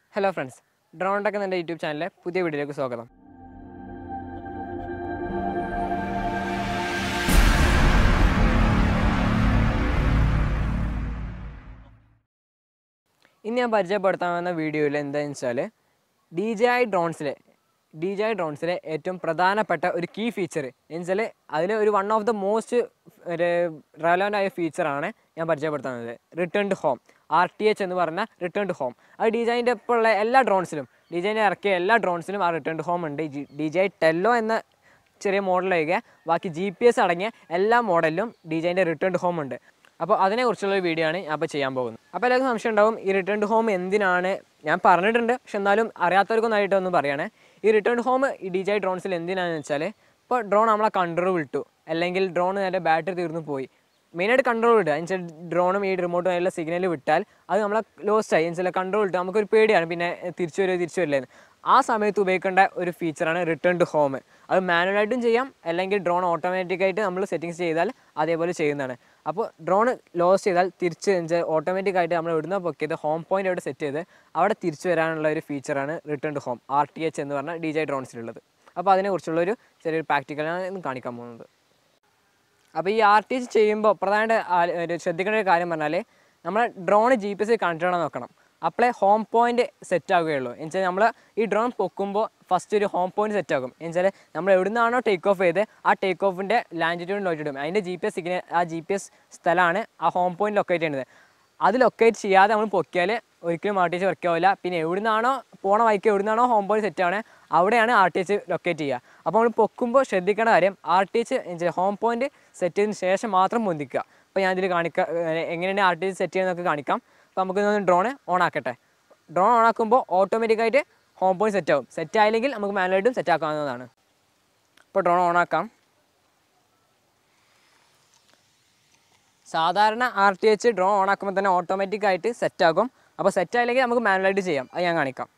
Hello friends drone tech എന്ന YouTube ചാനലിലെ പുതിയ വീഡിയോയിലേക്ക് സ്വാഗതം ഇന്ന് ഞാൻ പരിചയപ്പെടുത്താൻ വന്ന വീഡിയോയിൽ എന്താണെന്ന് വെച്ചാൽ ഡി ജെ ഐ ഡ്രോൺസിലെ ഡി ജെ ഐ ഡ്രോൺസിലെ ഏറ്റവും പ്രധാനപ്പെട്ട ഒരു കീ ഫീച്ചർ എന്ന് വെച്ചാൽ അതിൽ ഒരു വൺ ഓഫ് ദ മോസ്റ്റ് ഒരു റെലവൻ്റ് ആയ ഫീച്ചറാണ് ഞാൻ പരിചയപ്പെടുത്തുന്നത് return to home R T H എന്ന് പറഞ്ഞ റിട്ടേൺ ടു ഹോം അത് ഡി ജെൻ്റെ ഇപ്പോൾ ഉള്ള എല്ലാ ഡ്രോൺസിലും ഡി ജെൻ്റെ ഇറക്കിയ എല്ലാ ഡ്രോൺസിലും ആ റിട്ടേൺ ടു ഹോം ഉണ്ട് ഡി ജെ ടെല്ലോ എന്ന ചെറിയ മോഡലൊക്കെ ബാക്കി ജി പി എസ് അടങ്ങിയ എല്ലാ മോഡലിലും ഡി ജെൻ്റെ റിട്ടേൺ ടു ഹോം ഉണ്ട് അപ്പോൾ അതിനെക്കുറിച്ചുള്ള ഒരു വീഡിയോ ആണ് ഞാൻ അപ്പോൾ ചെയ്യാൻ പോകുന്നത് അപ്പോൾ എല്ലാവർക്കും സംശയം ഉണ്ടാവും ഈ റിട്ടേൺ ടു ഹോം എന്തിനാണ് ഞാൻ പറഞ്ഞിട്ടുണ്ട് പക്ഷെ എന്നാലും അറിയാത്തവർക്കൊന്നായിട്ട് ഒന്ന് പറയണേ ഈ റിട്ടേൺ ടു ഹോം ഈ ഡി ജെ ഡ്രോൺസിൽ എന്തിനാണെന്ന് വെച്ചാൽ ഇപ്പോൾ ഡ്രോൺ നമ്മളെ കൺട്രോൾ വിട്ടു അല്ലെങ്കിൽ ഡ്രോൺ നേരെ ബാറ്ററി തീർന്നു പോയി മെയിനായിട്ട് കൺട്രോൾ വിടുക എന്നുവെച്ചാൽ ഡ്രോണും ഈ റിമോട്ടും അതിലുള്ള സിഗ്നൽ വിട്ടാൽ അത് നമ്മളെ ലോസ്റ്റ് ആയി എന്നുവെച്ചാൽ കൺട്രോൾ വിട്ട് നമുക്കൊരു പേടിയാണ് പിന്നെ തിരിച്ചു വരുമോ തിരിച്ചു വരില്ലെന്ന് ആ സമയത്ത് ഉപയോഗിക്കേണ്ട ഒരു ഫീച്ചറാണ് റിട്ടേൺ ടു ഹോം അത് മാനുവലായിട്ടും ചെയ്യാം അല്ലെങ്കിൽ ഡ്രോൺ ഓട്ടോമാറ്റിക്കായിട്ട് നമ്മൾ സെറ്റിങ്സ് ചെയ്താൽ അതേപോലെ ചെയ്യുന്നതാണ് അപ്പോൾ ഡ്രോൺ ലോസ് ചെയ്താൽ തിരിച്ച് വെച്ചാൽ ഓട്ടോമാറ്റിക്കായിട്ട് നമ്മൾ ഇവിടുന്ന് പൊക്കിയത് ഹോം പോയിന്റ് അവിടെ സെറ്റ് ചെയ്ത് അവിടെ തിരിച്ചു വരാനുള്ള ഒരു ഫീച്ചറാണ് return to home R T H എന്ന് പറഞ്ഞ ഡി ജെ ഡ്രോൺസിലുള്ളത് അപ്പോൾ അതിനെക്കുറിച്ചുള്ളൊരു ചെറിയൊരു പ്രാക്ടിക്കലാണ് ഇന്ന് കാണിക്കാൻ പോകുന്നത് അപ്പോൾ ഈ ആർ ടി എച്ച് ചെയ്യുമ്പോൾ പ്രധാനമായിട്ട് ആ- ഒരു ശ്രദ്ധിക്കേണ്ട ഒരു കാര്യം പറഞ്ഞാൽ നമ്മൾ drone G P S connect ചെയ്യണം നോക്കണം അപ്പോഴേ ഹോം പോയിന്റ് സെറ്റ് ആവുകയുള്ളൂ എന്നുവെച്ചാൽ നമ്മൾ ഈ ഡ്രോൺ പൊക്കുമ്പോൾ ഫസ്റ്റ് ഒരു ഹോം പോയിന്റ് സെറ്റ് ആകും എന്നുവെച്ചാൽ നമ്മൾ എവിടുന്നാണോ ടേക്ക് ഓഫ് ചെയ്ത് ആ ടേക്ക് ഓഫിൻ്റെ ലാൻഡിറ്റ്യൂഡ് ലോറ്റിടും അതിൻ്റെ ജി പി എസ് സിഗ്നൽ ആ ജി പി എസ് സ്ഥലമാണ് ആ ഹോം പോയിന്റ് ലൊക്കേറ്റ് ചെയ്യുന്നത് അത് ലൊക്കേറ്റ് ചെയ്യാതെ നമ്മൾ പൊക്കിയാൽ ഒരിക്കലും ആർ ടി എച്ച് വർക്ക് ആവില്ല പിന്നെ എവിടുന്നാണോ പോണ വഴിക്ക് എവിടുന്നാണോ ഹോം പോയിന്റ് സെറ്റ് ആവണേ അവിടെയാണ് ആർ ടി എച്ച് ലൊക്കേറ്റ് ചെയ്യുക അപ്പോൾ നമ്മൾ പൊക്കുമ്പോൾ ശ്രദ്ധിക്കേണ്ട കാര്യം R T H home point set ചെയ്തതിന് ശേഷം മാത്രം പൊന്തിക്കുക അപ്പോൾ ഞാൻ ഇതിൽ കാണിക്കാം എങ്ങനെയാണ് ആർ ടി എച്ച് സെറ്റ് ചെയ്യുന്നതൊക്കെ കാണിക്കാം അപ്പോൾ നമുക്ക് ഡ്രോണ് ഓൺ ആക്കട്ടെ ഡ്രോൺ ഓൺ ആക്കുമ്പോൾ ഓട്ടോമാറ്റിക്കായിട്ട് ഹോം പോയിന്റ് സെറ്റ് ആവും സെറ്റ് ആയില്ലെങ്കിൽ നമുക്ക് മാനുവലായിട്ടും സെറ്റ് ആക്കാവുന്നതാണ് ഇപ്പോൾ ഡ്രോൺ ഓൺ ആക്കാം സാധാരണ R T H drone on ആക്കുമ്പോൾ തന്നെ ഓട്ടോമാറ്റിക് ആയിട്ട് സെറ്റ് ആകും അപ്പോൾ സെറ്റ് ആയില്ലെങ്കിൽ നമുക്ക് മാനുവലായിട്ട് ചെയ്യാം അത് ഞാൻ കാണിക്കാം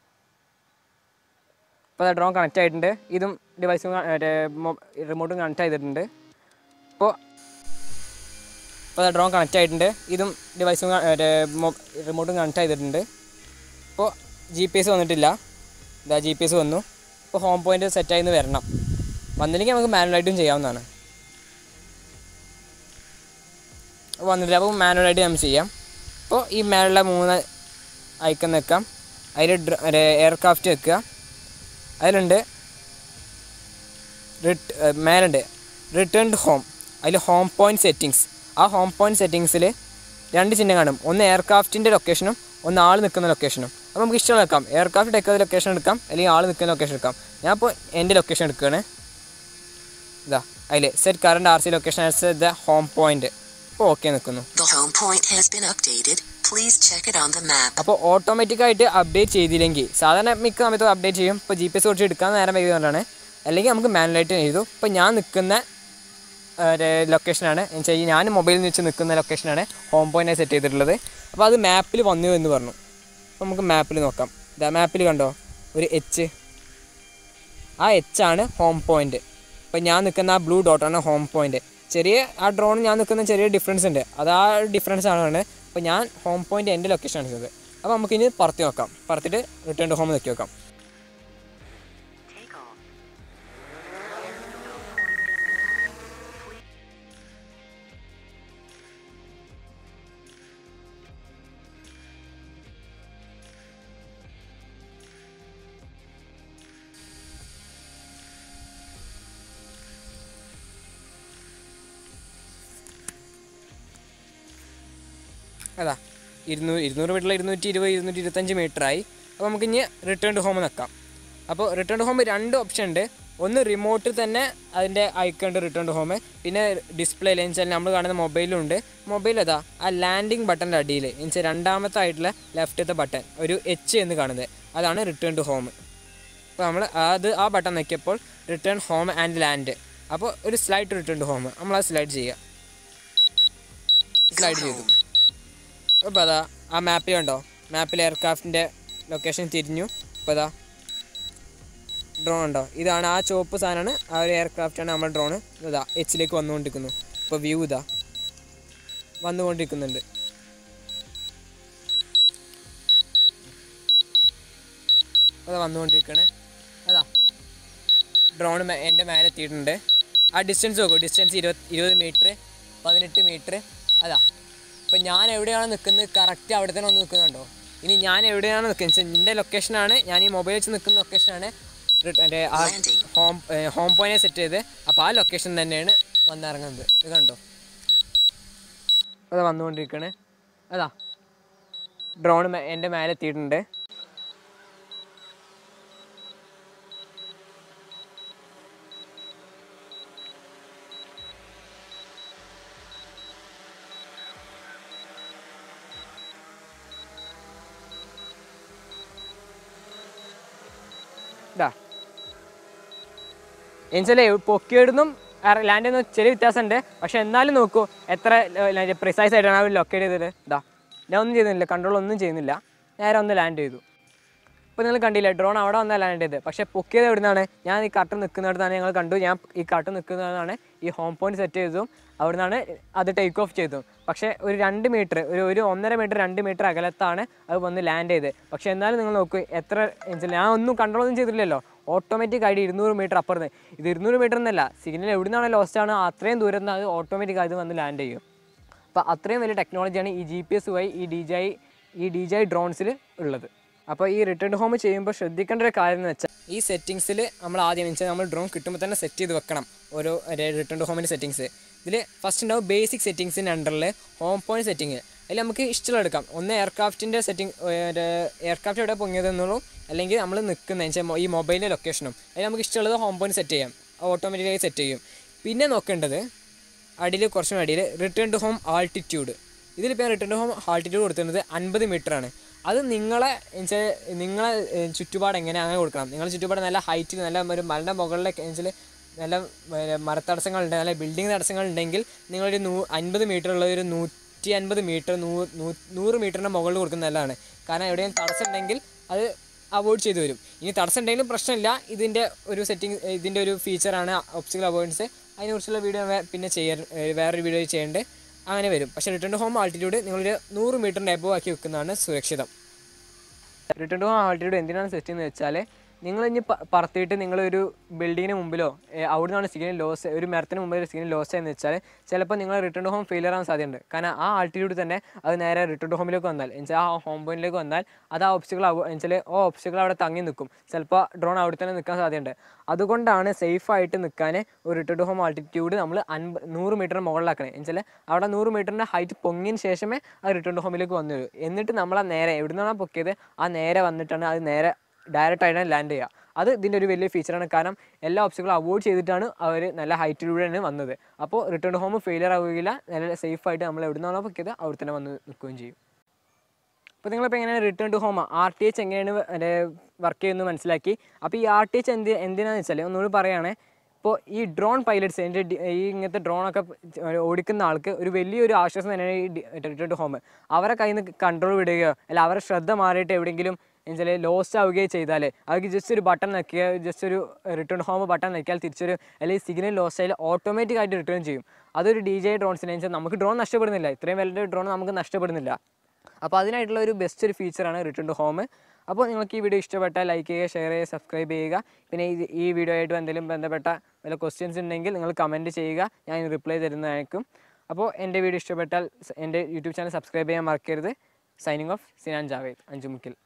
ഇപ്പോൾ ഡ്രോൺ കണക്റ്റ് ആയിട്ടുണ്ട് ഇതും ഡിവൈസും മറ്റേ റിമോട്ടും കണക്റ്റ് ചെയ്തിട്ടുണ്ട് ഇപ്പോൾ ഇപ്പോൾ ഡ്രോൺ കണക്റ്റ് ആയിട്ടുണ്ട് ഇതും ഡിവൈസും മറ്റേ റിമോട്ടും കണക്റ്റ് ചെയ്തിട്ടുണ്ട് ഇപ്പോൾ ജി പി എസ് വന്നിട്ടില്ല ഇതാ ജി പി എസ് വന്നു ഇപ്പോൾ ഹോം പോയിൻറ്റ് സെറ്റായി എന്ന് വരണം വന്നില്ലെങ്കിൽ നമുക്ക് മാനുവലായിട്ടും ചെയ്യാവുന്നതാണ് വന്നിട്ടില്ല അപ്പോൾ മാനുവലായിട്ട് നമുക്ക് ചെയ്യാം അപ്പോൾ ഈ മേലുള്ള മൂന്ന് ഐക്കൺ വെക്കാം അതിൽ എയർക്രാഫ്റ്റ് വെക്കുക അതിലുണ്ട് റിട്ട് മേലുണ്ട് റിട്ടേൺ ടു ഹോം അതിൽ ഹോം പോയിൻറ്റ് സെറ്റിങ്സ് ആ ഹോം പോയിൻറ്റ് സെറ്റിങ്സിൽ രണ്ട് ചിഹ്നം കാണും ഒന്ന് എയർക്രാഫ്റ്റിൻ്റെ ലൊക്കേഷനും ഒന്ന് ആൾ നിൽക്കുന്ന ലൊക്കേഷനും അപ്പോൾ നമുക്ക് ഇഷ്ടം വെക്കാം എയർക്രാഫ്റ്റ് എടുക്കുന്ന ലൊക്കേഷൻ എടുക്കാം അല്ലെങ്കിൽ ആൾ നിൽക്കുന്ന ലൊക്കേഷൻ എടുക്കാം ഞാൻ ഇപ്പോൾ എൻ്റെ ലൊക്കേഷൻ എടുക്കുകയാണ് ഇതാ അതിൽ set current R C location as the home point ഇപ്പോൾ ഓക്കെ നിൽക്കുന്നു The home point has been updated. Please check it on the map. അപ്പോൾ ഓട്ടോമാറ്റിക്കായിട്ട് അപ്ഡേറ്റ് ചെയ്തില്ലെങ്കിൽ സാധാരണ മിക്ക സമയത്തും അപ്ഡേറ്റ് ചെയ്യും ഇപ്പോൾ ജി പി എസ് കുറച്ച് എടുക്കാൻ നേരം വൈകുന്നതുകൊണ്ടാണ് അല്ലെങ്കിൽ നമുക്ക് മാനുവലായിട്ട് ചെയ്തു ഇപ്പോൾ ഞാൻ നിൽക്കുന്ന ഒരു ലൊക്കേഷനാണ് എന്നുവെച്ചാൽ ഞാൻ മൊബൈലിൽ നിന്ന് വെച്ച് നിൽക്കുന്ന ലൊക്കേഷനാണ് ഹോം പോയിൻ്റ് സെറ്റ് ചെയ്തിട്ടുള്ളത് അപ്പോൾ അത് മാപ്പിൽ വന്നു എന്ന് പറഞ്ഞു അപ്പോൾ നമുക്ക് മാപ്പിൽ നോക്കാം ഇതാ മാപ്പിൽ കണ്ടോ ഒരു എച്ച് ആ എച്ച് ആണ് ഹോം പോയിൻ്റ് ഇപ്പോൾ ഞാൻ നിൽക്കുന്ന ആ ബ്ലൂ ഡോട്ടാണ് ഹോം പോയിൻ്റ് ചെറിയ ആ ഡ്രോൺ ഞാൻ നിൽക്കുന്ന ചെറിയ ഡിഫറൻസ് ഉണ്ട് അത് ആ ഡിഫറൻസ് ആണ് അപ്പോൾ ഞാൻ ഹോം പോയിൻ്റ് എൻ്റെ ലൊക്കേഷൻ എടുക്കുന്നത് അപ്പോൾ നമുക്കിനി പറത്തി നോക്കാം പറത്തിയിട്ട് റിട്ടേൺ ടു ഹോം നോക്കി നോക്കാം അതാ ഇരുന്നൂറ് ഇരുന്നൂറ് മീറ്ററിൽ ഇരുന്നൂറ്റി ഇരുപത് ഇരുന്നൂറ്റി ഇരുപത്തഞ്ച് മീറ്ററായി അപ്പോൾ നമുക്ക് ഇനി റിട്ടേൺ ടു ഹോം നിൽക്കാം അപ്പോൾ റിട്ടേൺ ടു ഹോം രണ്ട് ഓപ്ഷൻ ഉണ്ട് ഒന്ന് റിമോട്ടിൽ തന്നെ അതിൻ്റെ ഐക്കണ്ട് റിട്ടേൺ ടു ഹോം പിന്നെ ഡിസ്പ്ലേ വെച്ചാൽ നമ്മൾ കാണുന്ന മൊബൈലും ഉണ്ട് മൊബൈൽ അതാ ആ ലാൻഡിങ് ബട്ടൻ്റെ അടിയിൽ എന്നുവെച്ചാൽ രണ്ടാമത്തെ ആയിട്ടുള്ള ലെഫ്റ്റത്തെ ബട്ടൺ ഒരു എച്ച് എന്ന് കാണുന്നത് അതാണ് റിട്ടേൺ ടു ഹോം അപ്പോൾ നമ്മൾ അത് ആ ബട്ടൺ നോക്കിയപ്പോൾ റിട്ടേൺ ഹോം ആൻഡ് ലാൻഡ് അപ്പോൾ ഒരു സ്ലൈഡ് റിട്ടേൺ ടു ഹോം നമ്മൾ ആ സ്ലൈഡ് ചെയ്യുക സ്ലൈഡ് ചെയ്തു അപ്പോൾ അതാ ആ മാപ്പിൽ കണ്ടോ മാപ്പിൽ എയർക്രാഫ്റ്റിൻ്റെ ലൊക്കേഷൻ തിരിഞ്ഞു അപ്പോൾ അതാ ഡ്രോൺ ഉണ്ടോ ഇതാണ് ആ ചുവപ്പ് സാധനമാണ് ആ ഒരു എയർക്രാഫ്റ്റാണ് നമ്മുടെ ഡ്രോണ് ഇതാ എച്ചിലേക്ക് വന്നുകൊണ്ടിരിക്കുന്നു ഇപ്പോൾ വ്യൂ ഇതാ വന്നുകൊണ്ടിരിക്കുന്നുണ്ട് അത് വന്നുകൊണ്ടിരിക്കുകയാണ് അതാ ഡ്രോൺ എൻ്റെ മേലെ എത്തിയിട്ടുണ്ട് ആ ഡിസ്റ്റൻസ് നോക്കൂ ഡിസ്റ്റൻസ് ഇരുപത് ഇരുപത് മീറ്റർ പതിനെട്ട് മീറ്റർ അതാ ഇപ്പം ഞാൻ എവിടെയാണ് നിൽക്കുന്നത് കറക്റ്റ് അവിടെ തന്നെ ഒന്ന് നിൽക്കുന്നുണ്ടോ ഇനി ഞാൻ എവിടെയാണ് നിൽക്കുന്നത് എൻ്റെ ലൊക്കേഷനാണ് ഞാൻ ഈ മൊബൈൽ വെച്ച് നിൽക്കുന്ന ലൊക്കേഷനാണ് എൻ്റെ ആ Landing. ഹോം ഹോം പോയിനെ സെറ്റ് ചെയ്ത് അപ്പോൾ ആ ലൊക്കേഷൻ തന്നെയാണ് വന്നിറങ്ങുന്നത് ഇത് കണ്ടോ അത് വന്നുകൊണ്ടിരിക്കണേ അതാ ഡ്രോൺ എൻ്റെ മേലെ എത്തിയിട്ടുണ്ട് ഇതാ എന്നുവെച്ചാലേ പൊക്കിയിടുന്നും ലാൻഡിൽ നിന്ന് ചെറിയ വ്യത്യാസമുണ്ട് പക്ഷെ എന്നാലും നോക്കൂ എത്ര പ്രിസൈസ് ആയിട്ടാണ് അവർ ലൊക്കേറ്റ് ചെയ്തത് ഇതാ ഞാൻ ഒന്നും ചെയ്യുന്നില്ല കൺട്രോൾ ഒന്നും ചെയ്യുന്നില്ല നേരെ ഒന്ന് ലാൻഡ് ചെയ്തു ഇപ്പോൾ നിങ്ങൾ കണ്ടില്ല ഡ്രോൺ അവിടെ വന്നാൽ ലാൻഡ് ചെയ്തത് പക്ഷേ പൊക്കിയത് എവിടെ നിന്നാണ് ഞാൻ ഈ കട്ട് നിൽക്കുന്നിടത്താണ് ഞങ്ങൾ കണ്ടു ഞാൻ ഈ കട്ട് നിൽക്കുന്നതാണ് ഈ ഹോം പോയിന്റ് സെറ്റ് ചെയ്തതും അവിടെ നിന്നാണ് അത് ടേക്ക് ഓഫ് ചെയ്തതും പക്ഷേ ഒരു രണ്ട് മീറ്റർ ഒരു ഒരു ഒന്നര മീറ്റർ രണ്ട് മീറ്റർ അകലത്താണ് അത് വന്ന് ലാൻഡ് ചെയ്തത് പക്ഷേ എന്നാലും നിങ്ങൾ നോക്കൂ എത്ര ഇഞ്ച് ഞാൻ ഒന്നും കൺട്രോൾ ഒന്നും ചെയ്തിട്ടില്ലല്ലോ ഓട്ടോമാറ്റിക് ആയിട്ട് ഇരുന്നൂറ് മീറ്റർ അപ്പുറത്ത് ഇത് ഇരുന്നൂറ് മീറ്റർ എന്നല്ല സിഗ്നൽ എവിടെ നിന്നാണ് ലോസ്റ്റ് ആണ് അത്രയും ദൂരം നിന്ന് അത് ഓട്ടോമാറ്റിക് ആയിട്ട് വന്ന് ലാൻഡ് ചെയ്യും അപ്പോൾ അത്രയും വലിയ ടെക്നോളജിയാണ് ഈ ജി പി എസ് വഴി ഈ ഡി ജി ഈ ഡി ജി ഡ്രോൺസിൽ ഉള്ളത് അപ്പോൾ ഈ റിട്ടേൺ ഹോം ചെയ്യുമ്പോൾ ശ്രദ്ധിക്കേണ്ട ഒരു കാര്യം എന്ന് വെച്ചാൽ ഈ സെറ്റിങ്സിൽ നമ്മൾ ആദ്യം വെച്ചാൽ നമ്മൾ ഡ്രോൺ കിട്ടുമ്പോൾ തന്നെ സെറ്റ് ചെയ്ത് വെക്കണം ഓരോ റിട്ടേൺ ഹോമിൻ്റെ സെറ്റിങ്സ് ഇതിൽ ഫസ്റ്റ് ഉണ്ടാവും ബേസിക് സെറ്റിങ്സിൻ്റെ അണ്ടറിൽ ഹോം പോയിന്റ് സെറ്റിങ് അതിൽ നമുക്ക് ഇഷ്ടമുള്ള എടുക്കാം ഒന്ന് എയർക്രാഫ്റ്റിൻ്റെ സെറ്റിംഗ് എയർക്രാഫ്റ്റ് എവിടെ പൊങ്ങിയതെന്നുള്ളൂ അല്ലെങ്കിൽ നമ്മൾ നിൽക്കുന്ന വെച്ചാൽ ഈ മൊബൈലിൻ്റെ ലൊക്കേഷനും അതിൽ നമുക്ക് ഇഷ്ടമുള്ളത് ഹോം പോയിന്റ് സെറ്റ് ചെയ്യാം ഓട്ടോമാറ്റിക്കായി സെറ്റ് ചെയ്യും പിന്നെ നോക്കേണ്ടത് അടിയിൽ കുറച്ചും അടിയിൽ റിട്ടേൺ ടു ഹോം ആൾട്ടിറ്റ്യൂഡ് ഇതിലിപ്പോൾ റിട്ടേൺ ടു ഹോം ആൾട്ടിറ്റ്യൂഡ് കൊടുത്തിരുന്നത് അൻപത് ആണ് അത് നിങ്ങളെ എന്നുവെച്ചാൽ നിങ്ങളെ ഏഹ്, ചുറ്റുപാട് എങ്ങനെ അങ്ങനെ കൊടുക്കണം നിങ്ങളുടെ ചുറ്റുപാട് നല്ല ഹൈറ്റിൽ നല്ല ഒരു മലയുടെ മുകളിലൊക്കെ എന്നുവെച്ചാൽ നല്ല ഏഹ്, മരത്തടസ്സങ്ങളുണ്ട് നല്ല ബിൽഡിംഗ് തടസ്സങ്ങൾ ഉണ്ടെങ്കിൽ നിങ്ങളൊരു നൂ അൻപത് മീറ്റർ ഉള്ള ഒരു നൂറ്റി അൻപത് മീറ്റർ നൂ നൂ- നൂറ് മീറ്ററിൻ്റെ മുകളിൽ കൊടുക്കുന്നത് നല്ലതാണ് കാരണം എവിടെയും തടസ്സം ഉണ്ടെങ്കിൽ അത് അവോയ്ഡ് ചെയ്തു വരും ഇനി തടസ്സം ഉണ്ടെങ്കിലും പ്രശ്നമില്ല ഇതിൻ്റെ ഒരു സെറ്റിംഗ് ഇതിൻ്റെ ഒരു ഫീച്ചറാണ് ഒബ്സ്റ്റിക്കൽ അവോയ്ഡൻസ് അതിനെക്കുറിച്ചുള്ള വീഡിയോ പിന്നെ ചെയ്യാൻ ഏഹ് വേറൊരു വീഡിയോ ചെയ്യേണ്ടത് അങ്ങനെ വരും പക്ഷേ റിട്ടേൺ ടു ഹോം ആൾട്ടിറ്റ്യൂഡ് നിങ്ങളൊരു നൂറ് മീറ്ററിൻ്റെ എബോ ആക്കി വെക്കുന്നതാണ് സുരക്ഷിതം റിട്ടേൺ ടു ഹോം ആൾട്ടിറ്റ്യൂഡ് എന്തിനാണ് സെറ്റ് ചെയ്യുന്നത് വെച്ചാൽ നിങ്ങൾ ഇനി പ- പറത്തിയിട്ട് നിങ്ങളൊരു ബിൽഡിങ്ങിന് മുമ്പിലോ ഏ, അവിടെ നിന്നാണ് സിഗ്നൽ ലോസ് ഒരു മരത്തിന് മുമ്പിൽ ഒരു സിഗ്നൽ ലോസ് എന്ന് വെച്ചാൽ ചിലപ്പോൾ നിങ്ങൾ റിട്ടേൺ ടു ഹോം ഫെയിലിയർ ആവാൻ സാധ്യതയുണ്ട് കാരണം ആ ആൾട്ടിറ്റ്യൂഡ് തന്നെ അത് നേരെ റിട്ടേൺ ടു ഹോമിലേക്ക് വന്നാൽ എന്നുവെച്ചാൽ ആ ഹോം പോയിന്റിലേക്ക് വന്നാൽ അത് ആ ഒബ്സ്റ്റിക്കൽ എന്നുവെച്ചാൽ ആ ഒബ്സ്റ്റിക്കൽ അവിടെ തങ്ങി നിൽക്കും ചിലപ്പോൾ ഡ്രോൺ അവിടെ തന്നെ നിൽക്കാൻ സാധ്യതയുണ്ട് അതുകൊണ്ടാണ് സേഫ് ആയിട്ട് നിൽക്കാൻ ഒരു റിട്ടേൺ ടു ഹോം ആൾട്ടിറ്റ്യൂഡ് നമ്മൾ അൻപ നൂറ് മീറ്റർ മുകളിലാക്കണേ എന്നുവെച്ചാൽ അവിടെ നൂറ് മീറ്ററിൻ്റെ ഹൈറ്റ് പൊങ്ങിയതിന് ശേഷമേ ആ റിട്ടേൺ ടു ഹോമിലേക്ക് വന്നു വരൂ എന്നിട്ട് നമ്മൾ ആ നേരെ എവിടെ നിന്നാണ് പൊക്കിയത് ആ നേരെ വന്നിട്ടാണ് അത് നേരെ ഡയറക്റ്റ് ആയിട്ടാണ് ലാൻഡ് ചെയ്യുക അത് ഇതിൻ്റെ ഒരു വലിയ ഫീച്ചറാണ് കാരണം എല്ലാ ഓപ്ഷനുകളും അവോയ്ഡ് ചെയ്തിട്ടാണ് അവർ നല്ല ഹൈറ്റിലൂടെയാണ് വന്നത് അപ്പോൾ റിട്ടേൺ ഹോം ഫെയിലിയർ ആവുകയില്ല നല്ല സേഫ് ആയിട്ട് നമ്മൾ എവിടെ നിന്നാണോ പൊക്കിയത് അവിടെ തന്നെ വന്ന് നിൽക്കുകയും ചെയ്യും അപ്പോൾ നിങ്ങളിപ്പോൾ എങ്ങനെയാണ് return to home R T H എങ്ങനെയാണ് വർക്ക് ചെയ്യുന്നത് മനസ്സിലാക്കി അപ്പോൾ ഈ ആർ ടി എച്ച് എന്ത് എന്തിനാണെന്ന് വെച്ചാൽ ഒന്നുകൂടി പറയുകയാണെ ഇപ്പോൾ ഈ ഡ്രോൺ പൈലറ്റ്സ് എൻ്റെ ഈ ഇങ്ങനത്തെ ഡ്രോണൊക്കെ ഓടിക്കുന്ന ആൾക്ക് ഒരു വലിയൊരു ആശ്വാസം തന്നെയാണ് ഈ റിട്ടേൺ ടു ഹോം അവരെ കയ്യിൽ നിന്ന് കൺട്രോൾ വിടുകയോ അല്ല അവരെ ശ്രദ്ധ മാറിയിട്ട് എവിടെയെങ്കിലും എന്നുവെച്ചാൽ ലോസ്റ്റ് ആവുകയോ ചെയ്താൽ അവർക്ക് ജസ്റ്റ് ഒരു ബട്ടൺ നിൽക്കുക ജസ്റ്റ് ഒരു റിട്ടേൺ ഹോം ബട്ടൺ നിൽക്കിയാൽ തിരിച്ചൊരു അല്ലെങ്കിൽ സിഗ്നൽ ലോസ്റ്റ് ആയാൽ ഓട്ടോമാറ്റിക് ആയിട്ട് റിട്ടേൺ ചെയ്യും അതൊരു ഡി ജെ ഡ്രോൺസിനെ വെച്ചാൽ നമുക്ക് ഡ്രോൺ നഷ്ടപ്പെടുന്നില്ല ഇത്രയും വലിയ ഡ്രോൺ നമുക്ക് നഷ്ടപ്പെടുന്നില്ല അപ്പോൾ അതിനായിട്ടുള്ള ഒരു ബെസ്റ്റ് ഒരു ഫീച്ചറാണ് റിട്ടേൺ ടു ഹോം അപ്പോൾ നിങ്ങൾക്ക് ഈ വീഡിയോ ഇഷ്ടപ്പെട്ടാൽ ലൈക്ക് ചെയ്യുക ഷെയർ ചെയ്യുക സബ്സ്ക്രൈബ് ചെയ്യുക പിന്നെ ഇത് ഈ വീഡിയോ ആയിട്ട് എന്തെങ്കിലും ബന്ധപ്പെട്ട വല്ല ക്വസ്റ്റ്യൻസ് ഉണ്ടെങ്കിൽ നിങ്ങൾ കമൻറ്റ് ചെയ്യുക ഞാൻ റിപ്ലൈ തരുന്നതായിരിക്കും അപ്പോൾ എൻ്റെ വീഡിയോ ഇഷ്ടപ്പെട്ടാൽ സ- എൻ്റെ യൂട്യൂബ് ചാനൽ സബ്സ്ക്രൈബ് ചെയ്യാൻ മറക്കരുത് സൈനിങ് ഓഫ് സിനാൻ ജാവേദ് അഞ്ചുമുക്കിൽ